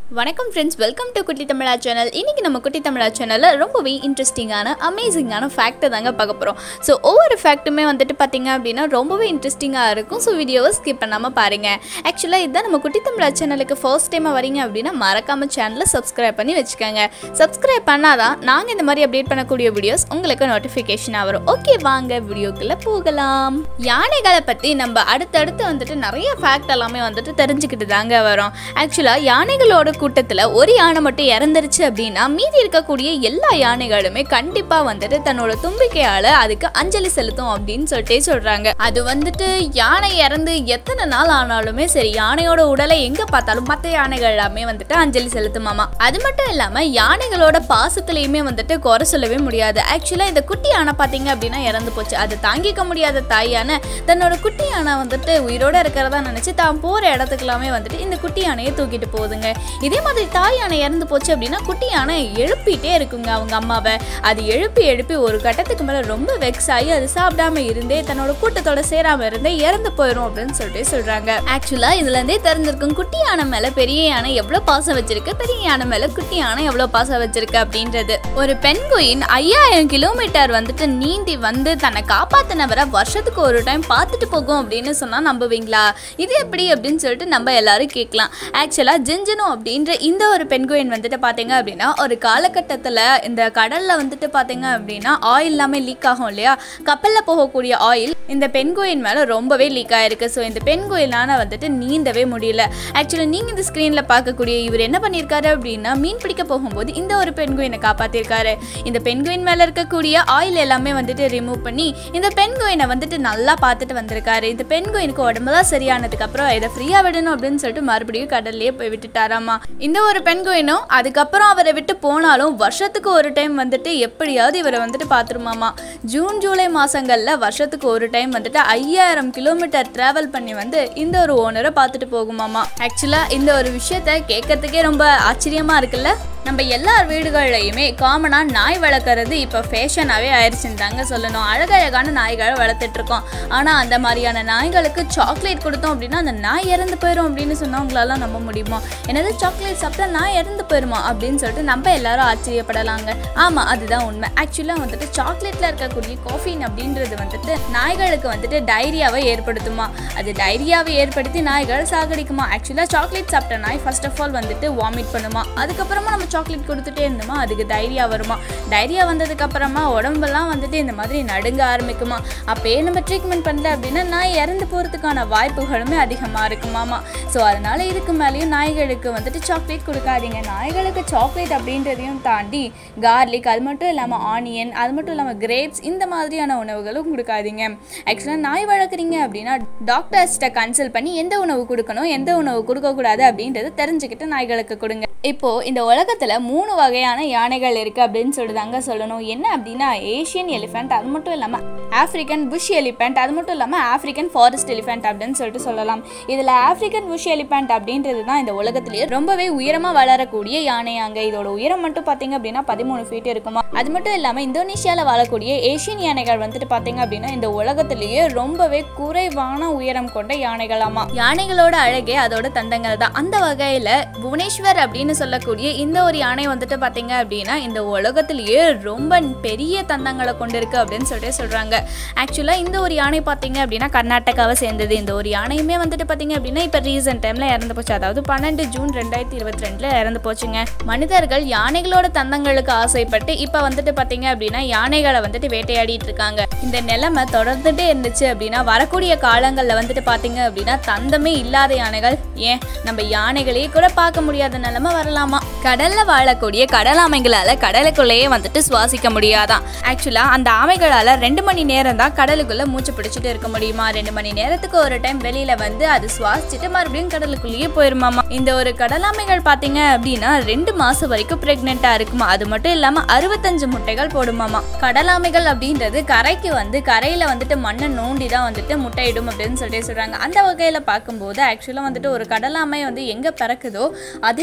வணக்கம் friends welcome to குட்டி தமிழா சேனல் இன்னைக்கு நம்ம குட்டி தமிழா சேனலில் ரொம்பவே இன்ட்ரெஸ்டிங்கான அமேசிங்கான ஃபேக்ட்டை தாங்க பார்க்க போகிறோம் ஸோ ஒவ்வொரு ஃபேக்ட்டுமே வந்துட்டு பார்த்தீங்க அப்படின்னா ரொம்பவே இன்ட்ரெஸ்டிங்காக இருக்கும் ஸோ வீடியோவை ஸ்கிப் பண்ணாமல் பாருங்கள் ஆக்சுவலாக இதுதான் நம்ம குட்டி தமிழா சேனலுக்கு ஃபர்ஸ்ட் டைமாக வரீங்க அப்படின்னா மறக்காமல் சேனலை சப்ஸ்கிரைப் பண்ணி வச்சுக்கோங்க சப்ஸ்கிரைப் பண்ணாதான் நாங்கள் இந்த மாதிரி அப்டேட் பண்ணக்கூடிய வீடியோஸ் உங்களுக்கு நோட்டிஃபிகேஷனாக வரும் ஓகே வாங்க வீடியோக்குள்ளே போகலாம் யானைகளை பற்றி நம்ம அடுத்தடுத்து வந்துட்டு நிறைய ஃபேக்ட் எல்லாமே வந்துட்டு தெரிஞ்சுக்கிட்டு தாங்க வரோம் ஆக்சுவலாக யானைகளோட கூட்டத்தில் ஒரு யானை மட்டும் இறந்துருச்சு அப்படின்னா மீதி இருக்கக்கூடிய எல்லா யானைகளுமே கண்டிப்பாக வந்துட்டு தன்னோட தும்பிக்கையால் அதுக்கு அஞ்சலி செலுத்தும் அப்படின்னு சொல்லிட்டே சொல்கிறாங்க அது வந்துட்டு யானை இறந்து எத்தனை நாள் ஆனாலுமே சரி யானையோட உடலை எங்கே பார்த்தாலும் மற்ற யானைகள் எல்லாமே வந்துட்டு அஞ்சலி செலுத்துமாமா அது மட்டும் இல்லாமல் யானைகளோட பாசத்துலேயுமே வந்துட்டு குறை சொல்லவே முடியாது ஆக்சுவலாக இந்த குட்டி யானை பார்த்தீங்க அப்படின்னா இறந்து போச்சு அது தாங்கிக்க முடியாத தாய் யானை தன்னோட குட்டி யானை வந்துட்டு உயிரோட இருக்கிறதா நினச்சி தான் போகிற இடத்துக்குலாமே வந்துட்டு இந்த குட்டி யானையை தூக்கிட்டு போகுதுங்க இதே மாதிரி தாய் யானை இறந்து போச்சு அப்படின்னா குட்டி யானை எழுப்பிட்டே இருக்குங்க அவங்க அம்மாவை அது எழுப்பி எழுப்பி ஒரு கட்டத்துக்கு மேலே ரொம்ப வெக்ஸ் ஆகி அது சாப்பிடாம இருந்தே தன்னோட கூட்டத்தோட சேராம இருந்தே இறந்து போயிடும் அப்படின்னு சொல்லிட்டு சொல்றாங்க ஆக்சுவலா இதுல இருந்தே தெரிஞ்சிருக்கும் குட்டி யானை மேல பெரிய யானை எவ்வளவு பாசம் வச்சிருக்கு பெரிய யானை மேல குட்டி யானை எவ்வளவு பாசம் வச்சிருக்கு அப்படின்றது ஒரு பெண் குயின் ஐயாயிரம் கிலோமீட்டர் வந்துட்டு நீந்தி வந்து தன்னை காப்பாத்தினவரை வருஷத்துக்கு ஒரு டைம் பார்த்துட்டு போகும் அப்படின்னு சொன்னா நம்புவீங்களா இது எப்படி அப்படின்னு சொல்லிட்டு நம்ம எல்லாரும் கேட்கலாம் ஆக்சுவலா ஜிஞ்சனோ அப்படின்ற இந்த ஒரு பெண்குயின் வந்துட்டு பார்த்தீங்க அப்படின்னா ஒரு காலகட்டத்தில் இந்த கடலில் வந்துட்டு பார்த்தீங்க அப்படின்னா ஆயில் எல்லாமே லீக் ஆகும் இல்லையா கப்பலில் போகக்கூடிய ஆயில் இந்த பெண்குயின் மேலே ரொம்பவே லீக் ஆயிருக்கு ஸோ இந்த பெண்குயிலான வந்துட்டு நீந்தவே முடியல ஆக்சுவலி நீங்கள் இந்த ஸ்க்ரீனில் பார்க்கக்கூடிய இவர் என்ன பண்ணியிருக்காரு அப்படின்னா மீன் பிடிக்க போகும்போது இந்த ஒரு பெண்குயினை காப்பாற்றிருக்காரு இந்த பெண்குயின் மேலே இருக்கக்கூடிய ஆயில் எல்லாமே வந்துட்டு ரிமூவ் பண்ணி இந்த பெண்குயினை வந்துட்டு நல்லா பார்த்துட்டு வந்திருக்காரு இந்த பெண்குயினுக்கு உடம்புலாம் சரியானதுக்கு அப்புறம் இதை ஃப்ரீயாக விடணும் அப்படின்னு சொல்லிட்டு மறுபடியும் கடல்லையே போய் விட்டுட்டாராமா இந்த ஒரு பெண்குயினும் அதுக்கப்புறம் அவரை விட்டு போனாலும் வருஷத்துக்கு ஒரு டைம் வந்துட்டு எப்படியாவது இவரை வந்துட்டு பார்த்துருமாமா ஜூன் ஜூலை மாதங்களில் வருஷத்துக்கு ஒரு டைம் வந்துட்டு ஐயாயிரம் கிலோமீட்டர் ட்ராவல் பண்ணி வந்து இந்த ஒரு ஓனரை பார்த்துட்டு போகுமாமா ஆக்சுவலாக இந்த ஒரு விஷயத்த கேட்கறதுக்கே ரொம்ப ஆச்சரியமாக இருக்குல்ல நம்ம எல்லார் வீடுகள்லையுமே காமனாக நாய் வளர்க்குறது இப்போ ஃபேஷனாகவே ஆயிடுச்சுன்னு தாங்க சொல்லணும் அழகழகான நாய்களை வளர்த்துட்ருக்கோம் ஆனால் அந்த மாதிரியான நாய்களுக்கு சாக்லேட் கொடுத்தோம் அப்படின்னா அந்த நாய் இறந்து போயிடும் அப்படின்னு சொன்னால் உங்களால நம்ப முடியுமா என்னது சாக்லேட் சாப்பிட்டா நாய் இறந்து போயிருமா அப்படின்னு சொல்லிட்டு நம்ம எல்லாரும் ஆச்சரியப்படலாங்க ஆமாம் அதுதான் உண்மை ஆக்சுவலாக வந்துட்டு சாக்லேட்டில் இருக்கக்கூடிய காஃபின் அப்படின்றது வந்துட்டு நாய்களுக்கு வந்துட்டு டைரியாவை ஏற்படுத்துமா அது டைரியாவை ஏற்படுத்தி நாய்கள் சாகடிக்குமா ஆக்சுவலாக சாக்லேட் சாப்பிட்ட நாய் ஃபர்ஸ்ட் ஆஃப் ஆல் வந்துட்டு வாமிட் பண்ணுமா அதுக்கப்புறமா நம்ம சாக்லேட் கொடுத்துட்டே இருந்தோமா அதுக்கு டைரியா வருமா டைரியா வந்ததுக்கு அப்புறமா உடம்பெல்லாம் வந்துட்டு இந்த மாதிரி நடுங்க ஆரம்பிக்குமா அப்பயே நம்ம ட்ரீட்மெண்ட் பண்ணல அப்படின்னா நாய் இறந்து போகிறதுக்கான வாய்ப்புகளுமே அதிகமாக இருக்குமாமா ஸோ அதனால இதுக்கு மேலேயும் நாய்களுக்கு வந்துட்டு சாக்லேட் கொடுக்காதீங்க நாய்களுக்கு சாக்லேட் அப்படின்றதையும் தாண்டி கார்லிக் அது மட்டும் இல்லாமல் ஆனியன் அது மட்டும் இல்லாமல் கிரேப்ஸ் இந்த மாதிரியான உணவுகளும் கொடுக்காதீங்க ஆக்சுவலாக நாய் வளர்க்குறீங்க அப்படின்னா டாக்டர்ஸ்கிட்ட கன்சல்ட் பண்ணி எந்த உணவு கொடுக்கணும் எந்த உணவு கொடுக்கக்கூடாது அப்படின்றத தெரிஞ்சுக்கிட்டு நாய்களுக்கு கொடுங்க இப்போ இந்த உலகத்தில் மூணு வகையான யானைகள் இருக்குது அப்படின்னு சொல்லிதாங்க சொல்லணும் என்ன அப்படின்னா ஏஷியன் எலிஃபென்ட் அது மட்டும் இல்லாமல் ஆஃப்ரிக்கன் புஷ் எலிஃபென்ட் அது மட்டும் இல்லாமல் ஆஃப்ரிக்கன் ஃபாரஸ்ட் எலிஃபென்ட் அப்படின்னு சொல்லிட்டு சொல்லலாம் இதில் ஆஃப்ரிக்கன் புஷ் எலிஃபென்ட் அப்படின்றது தான் இந்த உலகத்திலேயே ரொம்பவே உயரமாக வளரக்கூடிய யானையாங்க இதோட உயரம் மட்டும் பார்த்தீங்க அப்படின்னா பதிமூணு ஃபீட் இருக்குமா அது மட்டும் இல்லாமல் இந்தோனேஷியாவில் வாழக்கூடிய ஏஷியன் யானைகள் வந்துட்டு பார்த்தீங்க அப்படின்னா இந்த உலகத்திலேயே ரொம்பவே குறைவான உயரம் கொண்ட யானைகளாமா யானைகளோட அழகே அதோட தந்தங்கள் தான் அந்த வகையில் புவனேஸ்வர் அப்படின்னு சொல்லக்கூடிய இந்த ஒரு யானை வந்துட்டு பார்த்தீங்க அப்படின்னா இந்த உலகத்திலேயே ரொம்ப பெரிய தந்தங்களை கொண்டிருக்கு அப்படின்னு சொல்லிட்டு சொல்கிறாங்க ஆக்சுவலாக இந்த ஒரு யானை பார்த்தீங்க அப்படின்னா கர்நாடகாவை சேர்ந்தது இந்த ஒரு யானையுமே வந்துட்டு பார்த்தீங்க அப்படின்னா இப்போ ரீசெண்ட் டைமில் இறந்து போச்சு அதாவது பன்னெண்டு ஜூன் ரெண்டாயிரத்தி இருபத்தி ரெண்டில் இறந்து போச்சுங்க மனிதர்கள் யானைகளோட தந்தங்களுக்கு ஆசைப்பட்டு இப்போ வந்துட்டு பார்த்தீங்க அப்படின்னா யானைகளை வந்துட்டு வேட்டையாடிட்டு இருக்காங்க இந்த நிலைமை தொடர்ந்துட்டே இருந்துச்சு அப்படின்னா வரக்கூடிய காலங்களில் வந்துட்டு பார்த்தீங்க அப்படின்னா தந்தமே இல்லாத யானைகள் ஏன் நம்ம யானைகளையே கூட பார்க்க முடியாத நிலைமை வரலாமா கடல்ல வாழக்கூடிய கடல் ஆமைகளால கடலுக்குள்ளேயே வந்துட்டு சுவாசிக்க முடியாதான் ஆக்சுவலா அந்த ஆமைகளால ரெண்டு மணி நேரம் தான் கடலுக்குள்ள மூச்சு பிடிச்சிட்டு இருக்க முடியுமா ரெண்டு மணி நேரத்துக்கு ஒரு டைம் வெளியில வந்து அது சுவாசிச்சுட்டு மறுபடியும் கடலுக்குள்ளேயே போயிருமாமா இந்த ஒரு கடலாமைகள் பாத்தீங்க அப்படின்னா ரெண்டு மாசம் வரைக்கும் பிரெக்னெண்டா இருக்குமா அது மட்டும் இல்லாம அறுபத்தஞ்சு முட்டைகள் போடுமாமா கடலாமைகள் அப்படின்றது கரைக்கு வந்து கரையில வந்துட்டு மண்ணை நோண்டி தான் வந்துட்டு முட்டையிடும் அப்படின்னு சொல்லிட்டு சொல்றாங்க அந்த வகையில பார்க்கும்போது ஆக்சுவலா வந்துட்டு ஒரு கடலாமை வந்து எங்க பிறக்குதோ அதே இடத்துல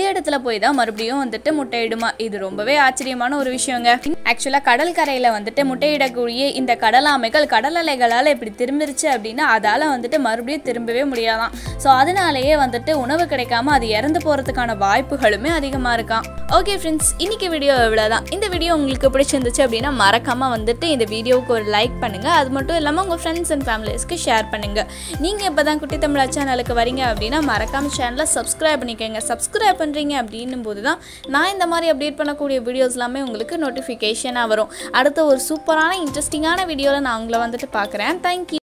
போய் தான் மறுபடியும் வந்துட்டு முட்டையிடுமா இது ரொம்பவே ஆச்சரியமான ஒரு விஷயங்க ஆக்சுவலாக கடல் கரையில் வந்துட்டு முட்டையிடக்கூடிய இந்த கடல் ஆமைகள் கடல் அலைகளால் இப்படி திரும்பிருச்சு அப்படின்னா அதால் வந்துட்டு மறுபடியும் திரும்பவே முடியாதாம் ஸோ அதனாலேயே வந்துட்டு உணவு கிடைக்காம அது இறந்து போகிறதுக்கான வாய்ப்புகளுமே அதிகமாக இருக்காம் ஓகே ஃப்ரெண்ட்ஸ் இன்னைக்கு வீடியோ இவ்வளோதான் இந்த வீடியோ உங்களுக்கு பிடிச்சிருந்துச்சு அப்படின்னா மறக்காமல் வந்துட்டு இந்த வீடியோவுக்கு ஒரு லைக் பண்ணுங்கள் அது மட்டும் இல்லாமல் உங்கள் ஃப்ரெண்ட்ஸ் அண்ட் ஃபேமிலிஸ்க்கு ஷேர் பண்ணுங்கள் நீங்கள் இப்போ தான் குட்டி தமிழா சேனலுக்கு வரீங்க அப்படின்னா மறக்காம சேனலை சப்ஸ்கிரைப் பண்ணிக்கோங்க சப்ஸ்கிரைப் பண்ணுறீங்க அப்படின்னும் போது தான் நான் இந்த மாதிரி அப்டேட் பண்ணக்கூடிய வீடியோஸ் எல்லாமே உங்களுக்கு நோட்டிஃபிகேஷனாக வரும் அடுத்த ஒரு சூப்பரான இன்ட்ரெஸ்டிங்கான வீடியோவில் நான் உங்களை வந்துட்டு பார்க்குறேன் தேங்க்யூ